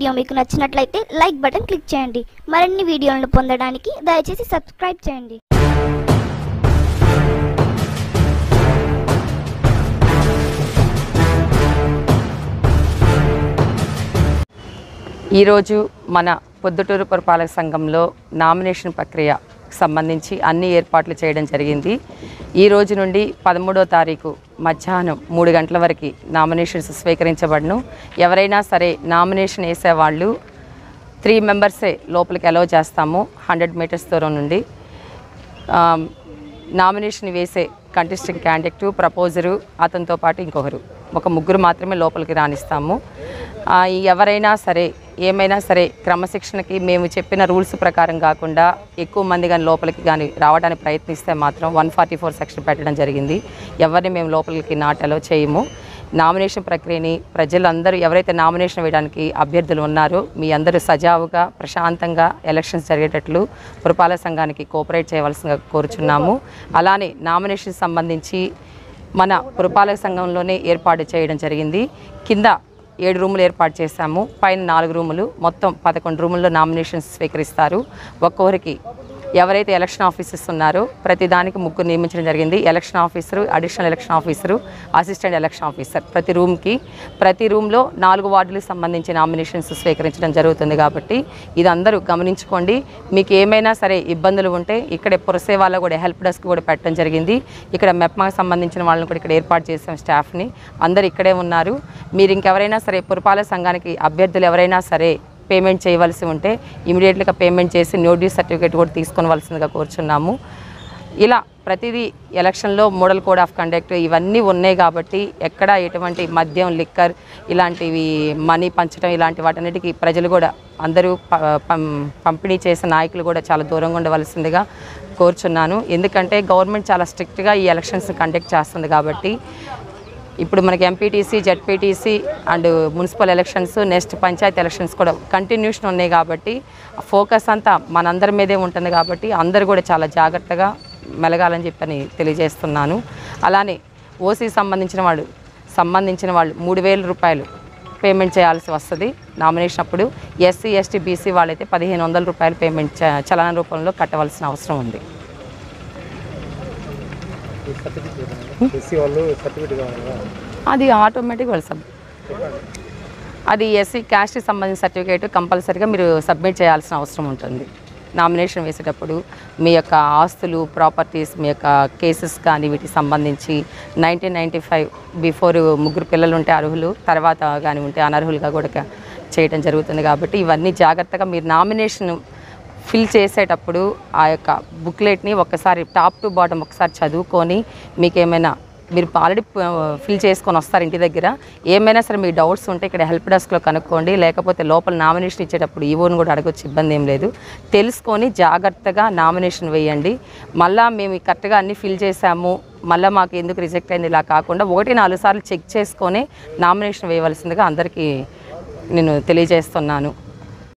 video మీకు నచ్చినట్లయితే like button click చేయండి మరిన్ని వీడియోలను పొందడానికి దయచేసి సబ్స్క్రైబ్ చేయండి ఈరోజు మన పొద్దుటూరు పురపాలక సంఘంలో నామినేషన్ ప్రక్రియ సంబంధించి అన్ని ఏర్పాట్లు చేయడం జరిగింది ఈ రోజు నుండి పదమూడో తారీఖు మధ్యాహ్నం మూడు గంటల వరకు నామినేషన్స్ స్వీకరించబడను ఎవరైనా సరే నామినేషన్ వేసేవాళ్ళు త్రీ మెంబర్సే లోపలికి అలౌ చేస్తాము హండ్రెడ్ మీటర్స్ దూరం నుండి ఆ, నామినేషన్ వేసే కంటెస్టింగ్ క్యాండిడేట్ ప్రపోజరు అతనితో పాటు ఇంకొకరు ఒక ముగ్గురు మాత్రమే లోపలికి రాణిస్తాము ఆ, ఎవరైనా సరే ఏమైనా సరే క్రమశిక్షణకి మేము చెప్పిన రూల్స్ ప్రకారం కాకుండా ఎక్కువ మంది కానీ లోపలికి కానీ రావడానికి ప్రయత్నిస్తే మాత్రం వన్ ఫార్టీ ఫోర్ సెక్షన్ పెట్టడం జరిగింది ఎవరిని మేము లోపలికి నాటలో చేయము నామినేషన్ ప్రక్రియని ప్రజలందరూ ఎవరైతే నామినేషన్ వేయడానికి అభ్యర్థులు ఉన్నారో మీ అందరూ సజావుగా ప్రశాంతంగా ఎలక్షన్స్ జరిగేటట్లు పురపాలక సంఘానికి కోఆపరేట్ చేయవలసిందిగా కోరుచున్నాము అలానే నామినేషన్ సంబంధించి మన పురపాలక సంఘంలోనే ఏర్పాటు చేయడం జరిగింది కింద ఏడు రూములు ఏర్పాటు చేశాము పైన నాలుగు రూములు మొత్తం పదకొండు రూముల్లో నామినేషన్స్ స్వీకరిస్తారు ఒక్కొక్కరికి ఎవరైతే ఎలక్షన్ ఆఫీసర్స్ ఉన్నారో ప్రతి దానికి ముగ్గురు నియమించడం జరిగింది election officer additional election officer assistant election officer ప్రతి రూమ్కి ప్రతి రూమ్లో నాలుగు వార్డులకు సంబంధించి నామినేషన్స్ స్వీకరించడం జరుగుతుంది కాబట్టి ఇది అందరూ గమనించుకోండి మీకు ఏమైనా సరే ఇబ్బందులు ఉంటే ఇక్కడే పురసేవాలో కూడా హెల్ప్ డెస్క్ కూడా పెట్టడం జరిగింది ఇక్కడ మెప్మాకి సంబంధించిన వాళ్ళని కూడా ఇక్కడ ఏర్పాటు చేసాం స్టాఫ్ని అందరు ఇక్కడే ఉన్నారు మీరు ఇంకెవరైనా సరే పురపాలక సంఘానికి అభ్యర్థులు ఎవరైనా సరే పేమెంట్ చేయవలసి ఉంటే ఇమీడియట్గా పేమెంట్ చేసి నోటీస్ సర్టిఫికేట్ కూడా తీసుకోవలసిందిగా కోరుచున్నాము ఇలా ప్రతిదీ ఎలక్షన్లో మోడల్ కోడ్ ఆఫ్ కండక్ట్ ఇవన్నీ ఉన్నాయి కాబట్టి ఎక్కడ ఎటువంటి మద్యం లిక్కర్ ఇలాంటివి మనీ పంచడం ఇలాంటి వాటన్నిటికీ ప్రజలు కూడా అందరూ ప- పం- పంపిణీ చేసే నాయకులు కూడా చాలా దూరంగా ఉండవలసిందిగా కోరుచున్నాను ఎందుకంటే గవర్నమెంట్ చాలా స్ట్రిక్ట్గా ఈ ఎలక్షన్స్ కండక్ట్ చేస్తుంది కాబట్టి ఇప్పుడు మనకి MPTC ZPTC and municipal elections next panchayat elections కూడా కంటిన్యూషన్ ఉన్నాయి కాబట్టి ఫోకస్ అంతా మనందరి మీదే ఉంటుంది కాబట్టి అందరూ కూడా చాలా జాగ్రత్తగా మెలగాలని చెప్పని తెలియజేస్తున్నాను అలానే ఓసీ సంబంధించిన వాళ్ళు సంబంధించిన వాళ్ళు మూడు వేల రూపాయలు పేమెంట్ చేయాల్సి వస్తుంది నామినేషన్ అప్పుడు ఎస్సీ ఎస్టీ బీసీ వాళ్ళైతే పదిహేను వందల రూపాయలు పేమెంట్ చ- చలన రూపంలో కట్టవలసిన అవసరం ఉంది ఈ సర్టిఫికేట్ ఎస్సీ వాళ్ళు సర్టిఫికేట్ కావాలి కదా అది ఆటోమేటిక్ వాళ్ళు సబ్ అది ఎస్సీ క్యాస్ట్కి సంబంధించిన సర్టిఫికేట్ కంపల్సరీగా మీరు సబ్మిట్ చేయాల్సిన అవసరం ఉంటుంది నామినేషన్ వేసేటప్పుడు మీ యొక్క ఆస్తులు ప్రాపర్టీస్ మీ యొక్క కేసెస్ కానీ వీటికి సంబంధించి నైన్టీన్ నైంటీ ఫైవ్ బిఫోర్ ముగ్గురు పిల్లలు ఉంటే అర్హులు తర్వాత కానీ ఉంటే అనర్హులుగా కూడా క- చేయడం జరుగుతుంది కాబట్టి ఇవన్నీ జాగ్రత్తగా మీరు నామినేషన్ ఫిల్ చేసేటప్పుడు ఆ యొక్క బుక్లెట్ని ఒక్కసారి టాప్ టు బాటమ్ ఒకసారి చదువుకొని మీకు ఏమైనా మీరు ఆల్రెడీ ఫిల్ చేసుకొని వస్తారు ఇంటి దగ్గర ఏమైనా సరే మీ డౌట్స్ ఉంటే ఇక్కడ హెల్ప్ డెస్క్లో కనుక్కోండి లేకపోతే లోపల నామినేషన్ ఇచ్చేటప్పుడు ఈవోని కూడా అడగొచ్చు ఇబ్బంది ఏం లేదు తెలుసుకొని జాగ్రత్తగా నామినేషన్ వేయండి మళ్ళా మేము కరెక్ట్గా అన్ని ఫిల్ చేసాము మళ్ళీ మాకు ఎందుకు రిజెక్ట్ అయింది ఇలా కాకుండా ఒకటి నాలుగు సార్లు చెక్ చేసుకొని నామినేషన్ వేయవలసిందిగా అందరికీ నేను తెలియజేస్తున్నాను